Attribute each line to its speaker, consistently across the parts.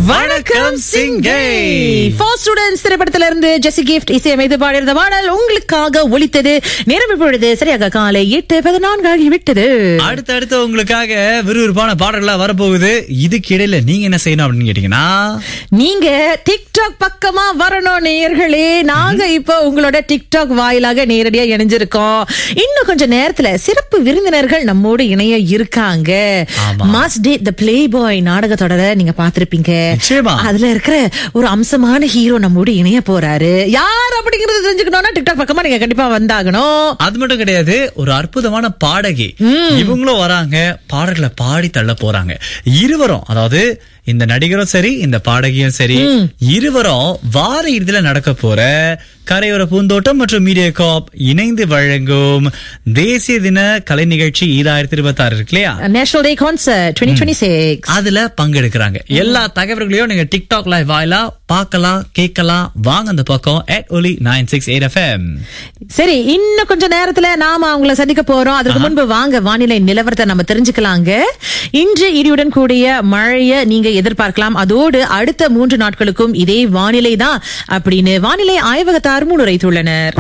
Speaker 1: வணக்கம் சிங்கை
Speaker 2: for students திரைப்படத்திலிருந்து இருந்து ஜெசி கிஃப்ட் இசையமைத்து பாடியிருந்த பாடல் உங்களுக்காக ஒலித்தது நேரம் இப்பொழுது சரியாக காலை எட்டு பதினான்கு ஆகிவிட்டது
Speaker 1: அடுத்து அடுத்து உங்களுக்காக விறுவிறுப்பான பாடல்களா வரப்போகுது இதுக்கு இடையில நீங்க என்ன செய்யணும் அப்படின்னு கேட்டீங்கன்னா
Speaker 2: நீங்க டிக்டாக் பக்கமா வரணும் நேயர்களே நாங்க இப்போ உங்களோட டிக்டாக் வாயிலாக நேரடியா இணைஞ்சிருக்கோம் இன்னும் கொஞ்ச நேரத்துல சிறப்பு விருந்தினர்கள் நம்மோடு இணைய இருக்காங்க
Speaker 1: ஆமா.
Speaker 2: Mass day the play boy நாடக தொடரை நீங்க பாத்திருப்பீங்க
Speaker 1: நிச்சயமா.
Speaker 2: அதுல இருக்கிற ஒரு அம்சமான ஹீரோ நம்மோடு இணைய போறாரு யார் அப்படிங்கறது தெரிஞ்சுக்கணும்னா டிக்டாக் பக்கமா நீங்க கண்டிப்பா வந்தாகணும்
Speaker 1: அது மட்டும் கிடையாது ஒரு அற்புதமான பாடகி இவங்களும் வராங்க பாடல்களை பாடி தள்ள போறாங்க இருவரும் அதாவது இந்த நடிகரும் சரி இந்த பாடகியும் சரி இருவரும் வார இறுதியில நடக்க போற கரையோர பூந்தோட்டம் மற்றும் மீடியா காப் இணைந்து வழங்கும் தேசிய தின கலை நிகழ்ச்சி ஈராயிரத்தி இருபத்தி ஆறு இருக்கு இல்லையா
Speaker 2: national day concert twenty twenty six
Speaker 1: அதுல பங்கெடுக்கிறாங்க எல்லா தகவல்களையும் நீங்க டிக்டாக் லைவ் வாயிலா பார்க்கலாம் கேட்கலாம் வாங்க அந்த பக்கம் at ஒலி நைன் சிக்ஸ் எயிட் எஃப்எம்
Speaker 2: சரி இன்னும் கொஞ்ச நேரத்துல நாம அவங்கள சந்திக்க போறோம் அதுக்கு முன்பு வாங்க வானிலை நிலவரத்தை நம்ம தெரிஞ்சுக்கலாங்க இன்று இடியுடன் கூடிய மழைய நீங்க எதிர்பார்க்கலாம் அதோடு அடுத்த மூன்று நாட்களுக்கும் இதே வானிலை தான் அப்படின்னு வானிலை ஆய்வகத்தார் முன்னுரைத்துள்ளனர்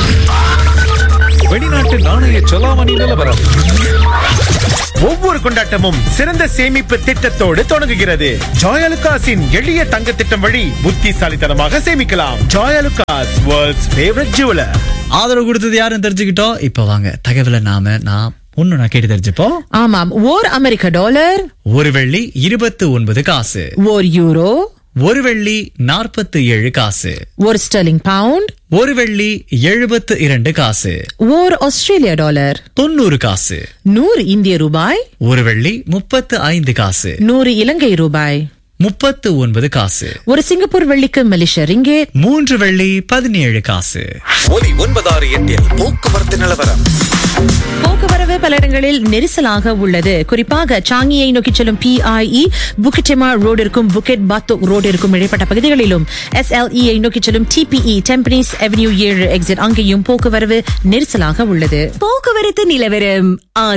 Speaker 3: வெளிநாட்டு நாணய செலாவணி நிலவரம்
Speaker 4: ஒவ்வொரு கொண்டாட்டமும் சிறந்த சேமிப்பு திட்டத்தோடு தொடங்குகிறது ஜாயலுகாஸின் எளிய தங்க திட்டம் வழி புத்திசாலித்தனமாக சேமிக்கலாம் ஜாயலுகாஸ் வேர்ல்ட்ஸ் ஃபேவரட் ஜுவலர்
Speaker 1: ஆதரவு கொடுத்தது யாருன்னு தெரிஞ்சுக்கிட்டோம் இப்ப வாங்க தகவலை நாம நான் ஒண்ணு நான் கேட்டு தெரிஞ்சுப்போம்
Speaker 2: ஆமாம் ஓர் அமெரிக்க டாலர்
Speaker 1: ஒரு வெள்ளி இருபத்து ஒன்பது காசு
Speaker 2: ஓர் யூரோ
Speaker 1: ஒரு வெள்ளி நாற்பத்து ஏழு காசு
Speaker 2: ஒரு ஸ்டெர்லிங் பவுண்ட்
Speaker 1: ஒரு வெள்ளி எழுபத்து இரண்டு காசு
Speaker 2: ஓர் ஆஸ்திரேலிய டாலர்
Speaker 1: தொண்ணூறு காசு
Speaker 2: நூறு இந்திய ரூபாய்
Speaker 1: ஒரு வெள்ளி முப்பத்து ஐந்து காசு
Speaker 2: நூறு இலங்கை ரூபாய்
Speaker 1: முப்பத்து ஒன்பது காசு
Speaker 2: ஒரு சிங்கப்பூர் வெள்ளிக்கு மலேசிய ரிங்கேட்
Speaker 1: மூன்று வெள்ளி பதினேழு காசு
Speaker 3: ஒலி ஒன்பதாறு எட்டில் போக்குவரத்து நிலவரம்
Speaker 2: போக்குவரவு பல இடங்களில் நெரிசலாக உள்ளது குறிப்பாக சாங்கியை நோக்கி செல்லும் பிஐஇ புக்கிட்டெமா ரோடு இருக்கும் புக்கெட் பாத்தோக் ரோடு இருக்கும் இடைப்பட்ட பகுதிகளிலும் எஸ்எல்இ நோக்கி செல்லும் டிபிஇ டெம்பனிஸ் அவென்யூ ஏழு எக்ஸிட் அங்கேயும் போக்குவரவு நெரிசலாக உள்ளது
Speaker 5: போக்குவரத்து நிலவரம்